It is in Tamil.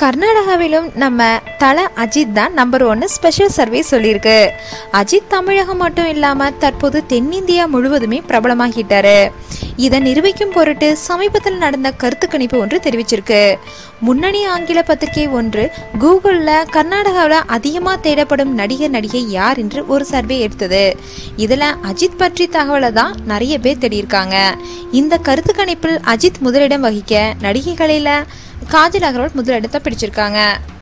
கர்நாடகாவிலும் நம்ம தல அஜித் தான் நம்பர் ஒன்னு ஸ்பெஷல் சர்வே சொல்லியிருக்கு அஜித் தமிழகம் மட்டும் இல்லாம தற்போது தென்னிந்தியா முழுவதுமே பிரபலமாகிட்டாரு இதை நிரூபிக்கும் பொருட்டு சமீபத்தில் நடந்த கருத்து கணிப்பு ஒன்று தெரிவிச்சிருக்கு முன்னணி ஆங்கில பத்திரிகை ஒன்று கூகுளில் கர்நாடகாவில் அதிகமாக தேடப்படும் நடிகர் நடிகை யார் என்று ஒரு சர்வே எடுத்தது இதில் அஜித் பற்றி தகவலை தான் நிறைய பேர் தேடியிருக்காங்க இந்த கருத்து கணிப்பில் அஜித் முதலிடம் வகிக்க நடிகைகளில் காஜல் அகர்வால் முதலிடத்தை பிடிச்சிருக்காங்க